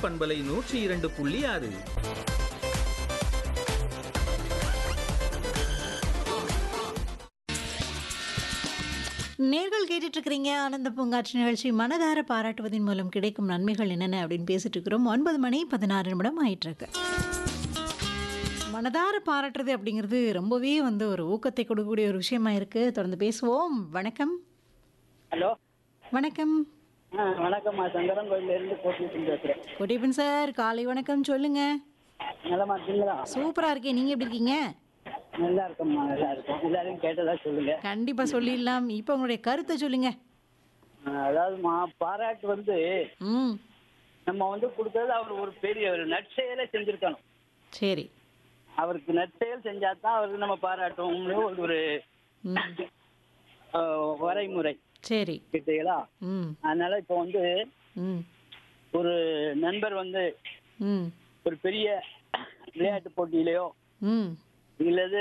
பண்பலை நூற்றி இரண்டு புள்ளி ஆறு நேர்கள் கேட்டுட்டு இருக்கிறீங்க ஆனந்த பூங்காற்று நிகழ்ச்சி மனதார பாராட்டுவதன் மூலம் கிடைக்கும் நன்மைகள் என்னென்ன அப்படின்னு பேசிட்டு இருக்கிறோம் ஒன்பது மணி பதினாறு நிமிடம் ஆயிட்டு இருக்கு மனதார பாராட்டுறது அப்படிங்கிறது ரொம்பவே வந்து ஒரு ஊக்கத்தை கொடுக்கக்கூடிய ஒரு விஷயமா இருக்கு தொடர்ந்து பேசுவோம் வணக்கம் ஹலோ வணக்கம் ஆ வணக்கம்மா சங்கரன் கோயிலேருந்து கோட்டிட்டு பேசுகிறேன் கொடியப்பன் சார் காலை வணக்கம் சொல்லுங்க நலமா இருக்கீங்களா சூப்பரா இருக்கேன் நீங்க எப்படி இருக்கீங்க நல்லா இருக்கம்மா நல்லா இருக்கும் எல்லாரும் கேட்டதா சொல்லுங்க கண்டிப்பா சொல்லிடலாம் இப்போ உங்களுடைய கருத்தை சொல்லுங்க ஆ, அதாவதுமா பாராட்டு வந்து ம் நம்ம வந்து கொடுக்கறது அவர் ஒரு பெரிய ஒரு நற்செயலை செஞ்சிருக்கணும் சரி அவருக்கு நற்செயல் செஞ்சா தான் அவருக்கு நம்ம பாராட்டுவோம்னு ஒரு ஒரு ம் ஆ, வரைமுறை சரி கேட்டீங்களா ம் அதனால இப்போ வந்து ம் ஒரு நண்பர் வந்து ம் ஒரு பெரிய விளையாட்டு போட்டியிலையோ ம் இல்லது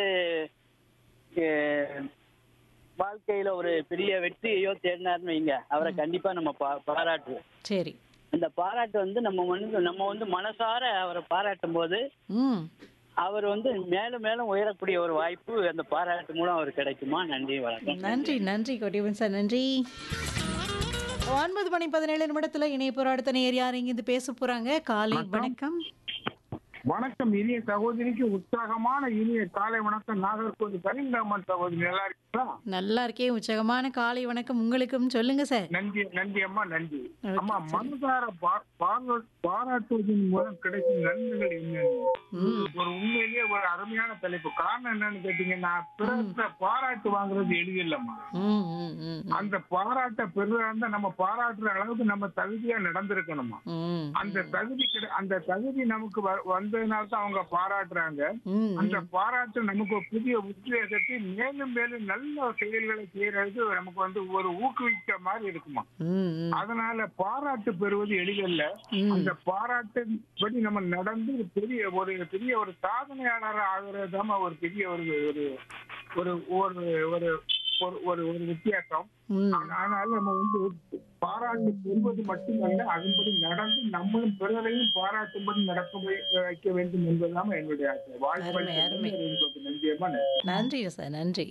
அஹ், வாழ்க்கையில ஒரு பெரிய வெற்றியையோ தேடினார்னு வைங்க அவரை கண்டிப்பா நம்ம பா- பாராட்டுவோம் சரி அந்த பாராட்டு வந்து நம்ம வந்து நம்ம வந்து மனசார அவரை பாராட்டும் போது ம் அவர் வந்து மேலும் மேலும் உயரக்கூடிய ஒரு வாய்ப்பு அந்த பாராட்டு மூலம் அவர் கிடைக்குமா நன்றி வணக்கம் நன்றி நன்றி கொடிவன் சார் நன்றி ஒன்பது மணி பதினேழு நிமிடத்துல இணைய போற அடுத்த நேர் யார் இங்கிருந்து பேச போறாங்க காலை வணக்கம் வணக்கம் இனிய சகோதரிக்கு உற்சாகமான இனிய காலை வணக்கம் நாகர்கோவில் கலிங்கம்மன் சகோதரி நல்லா இருக்கீங்களா நல்லா இருக்கேன் உற்சாகமான காலை வணக்கம் உங்களுக்கும் சொல்லுங்க சார் நன்றி நன்றி அம்மா நன்றி Okay, அம்மா சரி. மனதார பா- பாரா- பாராட்டுவதன் மூலம் கிடைக்கும் நன்மைகள் என்னென்ன ம். ஒரு உண்மையிலேயே ஒரு அருமையான தலைப்பு காரணம் என்னன்னு கேட்டீங்கன்னா பிறந்த பாராட்டு வாங்குறது எளிதில்லம்மா ம், ம், ம், ம். அந்த பாராட்டை பெறுறதா இருந்தா நம்ம பாராட்டுற அளவுக்கு நம்ம தகுதியா நடந்திருக்கணுமா ம், அந்த தகுதி கிடை- அந்த தகுதி நமக்கு வ- வந்ததுனால தான் அவங்க பாராட்டுறாங்க ம், அந்த பாராட்டு நமக்கு ஒரு புதிய உத்வேகத்தை மேலும் மேலும் நல்ல செயல்களை செய்யறது நமக்கு வந்து ஒரு ஊக்குவிக்க மாதிரி இருக்குமா ம், ம். அதனால பாராட்டு பெறுவது எளிதல்ல ம். அந்த பாராட்டின் படி நம்ம நடந்து ஒரு பெரிய ஒரு பெரிய ஒரு சாதனையாளர் ஆகுறது ஒரு பெரிய ஒரு ஒரு ஒரு ஒரு ஒரு ஒரு ஒரு ஒரு வித்தியாசம் ம். ஆனா- அதனால நம்ம வந்து பாராட்டு பெறுவது மட்டுமல்ல அதன்படி நடந்து நம்மளும் பிறரையும் பாராட்டும்படி நடக்க வை- வைக்க வேண்டும் என்பதுதான் என்னுடைய ஆசை அருமை, அருமை. வாழ்க்கை நன்றியம்மா நன்றி நன்றி சார் நன்றி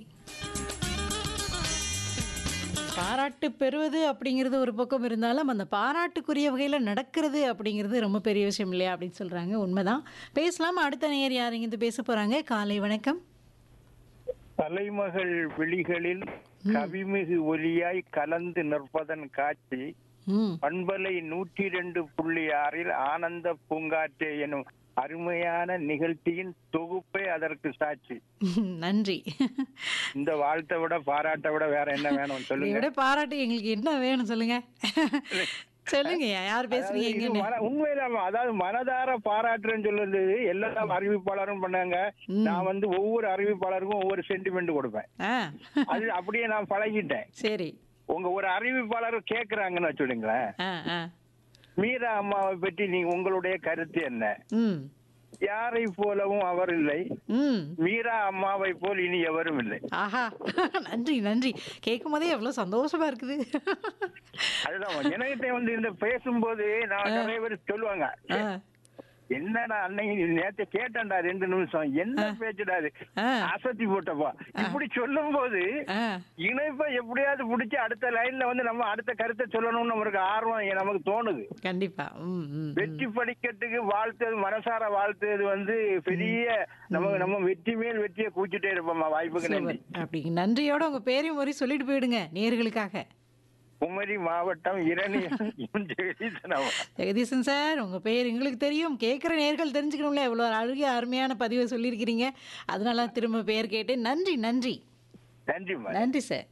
பாராட்டு பெறுவது அப்படிங்கிறது ஒரு பக்கம் இருந்தாலும் அந்த பாராட்டுக்குரிய வகையில் நடக்கிறது அப்படிங்கிறது ரொம்ப பெரிய விஷயம் இல்லையா அப்படின்னு சொல்கிறாங்க உண்மைதான் பேசலாம் அடுத்த நேர் யார் இங்கிருந்து பேச போகிறாங்க காலை வணக்கம் தலைமகள் விழிகளில் கவிமிகு ஒலியாய் கலந்து நிற்பதன் காட்சி ம் பண்பலை நூற்றி ரெண்டு புள்ளி ஆறில் ஆனந்த பூங்காற்றே எனும் அருமையான நிகழ்ச்சியின் தொகுப்பே அதற்கு சாட்சி நன்றி இந்த வாழ்த்தை விட பாராட்டை விட வேற என்ன வேணும் இதை சொல்லுங்க விட பாராட்டு எங்களுக்கு என்ன வேணும் சொல்லுங்க சொல்லுங்க யார் பேசுறீங்க அதாவது இது எங்கன்னு மன- உண்மையிலாம அதாவது மனதார பாராட்டுறேன்னு சொல்றது எல்லா அறிவிப்பாளரும் பண்ணாங்க ம். நான் வந்து ஒவ்வொரு அறிவிப்பாளருக்கும் ஒவ்வொரு சென்டிமெண்ட் கொடுப்பேன் ஆ அது அப்படியே நான் பழகிட்டேன் சரி உங்க ஒரு அறிவிப்பாளர் கேக்குறாங்கன்னு வச்சுடுங்களேன் ஆ ஆ மீரா அம்மாவை பற்றி நீ உங்களுடைய கருத்து என்ன ம் யாரை போலவும் அவர் இல்லை ம் மீரா அம்மாவை போல் இனி எவரும் இல்லை ஆஹா நன்றி நன்றி கேட்கும் போதே எவ்வளோ சந்தோஷமா இருக்குது அதுதான் எனக்கிட்ட வந்து இந்த பேசும்போது நான் நிறைய பேர் சொல்லுவாங்க ஆ, என்னடா அன்னைக்கு நேத்து கேட்டேன்டா ரெண்டு நிமிஷம் என்ன பேச்சுடா அது ஆ. அசத்தி போட்டப்பா இப்படி சொல்லும் போது ஆ, இணைப்பை எப்படியாவது பிடிச்சி அடுத்த லைன்ல வந்து நம்ம அடுத்த கருத்தை சொல்லணும்னு நமக்கு ஆர்வம் நமக்கு தோணுது கண்டிப்பா ம் ம், ம். வெற்றி படிக்கட்டுக்கு வாழ்த்தது மனசார வாழ்த்தது வந்து பெரிய நம்ம நம்ம வெற்றி மேல் வெற்றியை கூச்சிட்டே இருப்போம்மா வாய்ப்புக்கு நன்றி சூப்பர் அப்படி நன்றியோட உங்க பேரையும் ஒரு சொல்லிட்டு போயிடுங்க நேர்களுக்காக குமரி மாவட்டம் இரணி ஜெகதீசனவா ஜெகதீசன் சார் உங்க பேர் எங்களுக்கு தெரியும் கேட்குற நேர்கள் தெரிஞ்சுக்கணும்ல இவ்வளோ அழகிய அருமையான பதிவை சொல்லியிருக்கிறீங்க அதனால திரும்ப பேர் கேட்டு நன்றி நன்றி நன்றிம்மா நன்றி சார்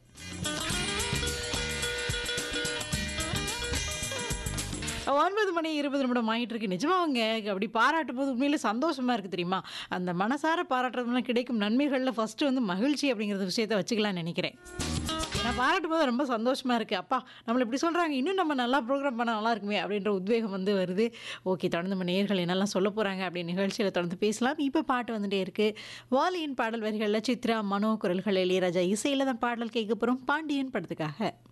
ஒன்பது மணி இருபது நிமிடம் ஆகிட்டு இருக்கு நிஜமாங்க அப்படி பாராட்டும் போது உண்மையிலே சந்தோஷமா இருக்கு தெரியுமா அந்த மனசார பாராட்டுறதுலாம் கிடைக்கும் நன்மைகளில் ஃபர்ஸ்ட் வந்து மகிழ்ச்சி அப்படிங்கிற விஷயத்தை வச்சுக்கலாம்னு நினைக்கிறேன் நான் பாராட்டும் போது ரொம்ப சந்தோஷமா இருக்கு அப்பா நம்மளை இப்படி சொல்றாங்க இன்னும் நம்ம நல்லா ப்ரோக்ராம் பண்ண நல்லா இருக்குமே அப்படின்ற உத்வேகம் வந்து வருது ஓகே தொடர்ந்து நம்ம நேர்கள் என்னெல்லாம் சொல்ல போறாங்க அப்படின்னு நிகழ்ச்சியில் தொடர்ந்து பேசலாம் இப்போ பாட்டு வந்துட்டே இருக்கு வாலியின் பாடல் வரிகளில் சித்ரா மனோ குரல்கள் இளையராஜா இசையில தான் பாடல் கேட்க போறோம் பாண்டியன் படத்துக்காக